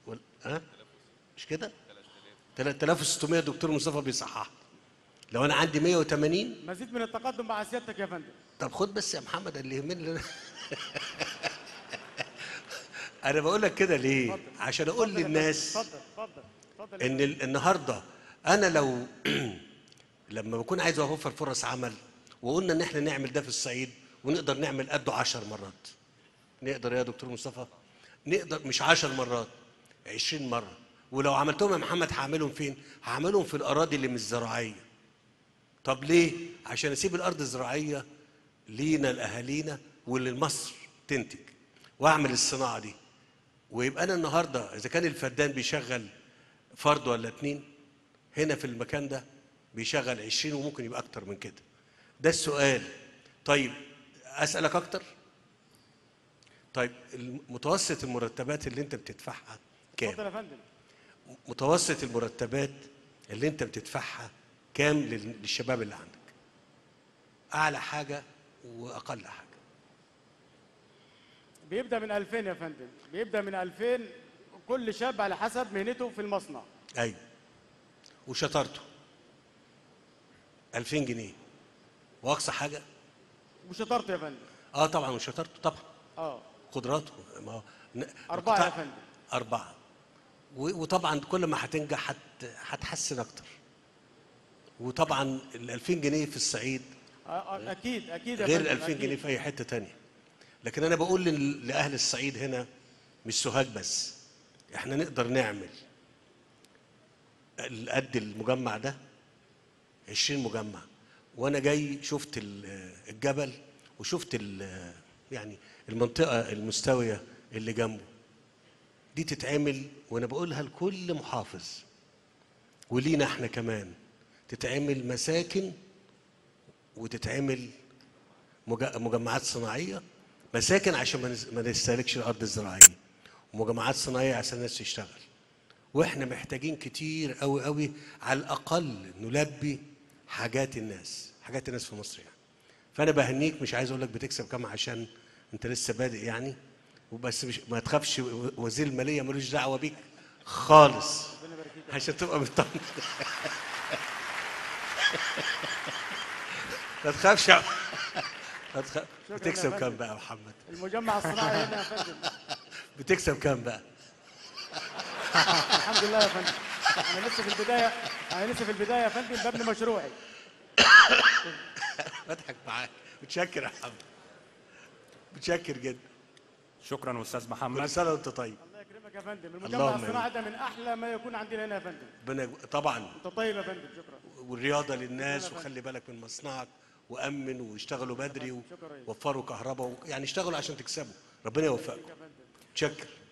ولا ها مش كده 3600 دكتور مصطفى بيصحح لو انا عندي 180 مزيد من التقدم مع سيادتك يا فندم طب خد بس يا محمد اللي يهمني انا بقول لك كده ليه اتفضل. عشان اقول اتفضل يا للناس فندم. اتفضل اتفضل اتفضل يا ان ال- النهارده انا لو لما بكون عايز اوفر فرص عمل وقلنا ان احنا نعمل ده في الصعيد ونقدر نعمل قده 10 مرات نقدر يا دكتور مصطفى نقدر مش 10 مرات 20 مره ولو عملتهم يا محمد هعملهم فين هعملهم في الاراضي اللي مش زراعيه طب ليه عشان اسيب الارض الزراعيه لينا لاهالينا ولمصر تنتج واعمل الصناعه دي ويبقى انا النهارده اذا كان الفدان بيشغل فرد ولا اتنين هنا في المكان ده بيشغل 20 وممكن يبقى اكتر من كده ده السؤال طيب اسالك اكتر طيب متوسط المرتبات اللي انت بتدفعها كام اتفضل يا فندم متوسط المرتبات اللي انت بتدفعها كام لل- للشباب اللي عندك اعلى حاجه واقل حاجه بيبدا من 2000 يا فندم بيبدا من 2000 كل شاب على حسب مهنته في المصنع ايوه وشطارته 2000 جنيه واقصى حاجه وشطرت يا فندم اه طبعا وشطارته طبعا اه قدراته ما هو ن- أربعة قطاع- يا فندم. أربعة و- وطبعا كل ما هتنجح هت- هتحسن أكتر وطبعا ال 2000 جنيه في الصعيد آه، آه، اكيد اكيد يا غير فندم، ال 2000 أكيد. جنيه في أي حتة تانية لكن أنا بقول لل- لأهل الصعيد هنا مش سوهاج بس إحنا نقدر نعمل ال- قد المجمع ده 20 مجمع وأنا جاي شفت ال- الجبل وشفت ال- يعني المنطقة المستوية اللي جنبه دي تتعمل وانا بقولها لكل محافظ ولينا احنا كمان تتعمل مساكن وتتعمل مج- مجمعات صناعيه مساكن عشان ما نس- ما نستهلكش الارض الزراعيه ومجمعات صناعيه عشان الناس تشتغل واحنا محتاجين كتير قوي قوي على الاقل نلبي حاجات الناس حاجات الناس في مصر يعني فانا بهنيك مش عايز اقول لك بتكسب كام عشان انت لسه بادئ يعني وبس مش ما تخافش و- وزير الماليه ملوش دعوه بيك خالص عشان تبقى مطمن ما تخافش يا- ما تخاف شكراً يا بتكسب فندم. كام بقى يا محمد المجمع الصناعي هنا يا فندم بتكسب كام بقى الحمد لله يا فندم انا لسه في البدايه انا لسه في البدايه يا فندم ببني مشروعي بضحك معاك متشكر يا محمد متشكر جدا شكرا استاذ كل محمد سنه وانت طيب الله يكرمك يا فندم المجمع اللهم الصناعي ده من احلى ما يكون عندنا هنا يا فندم ربنا طبعا انت طيب يا فندم شكرا والرياضه للناس وخلي بالك من مصنعك وامن واشتغلوا بدري شكراً. ووفروا كهرباء يعني اشتغلوا عشان تكسبوا ربنا يوفقكم يا فندم تشكر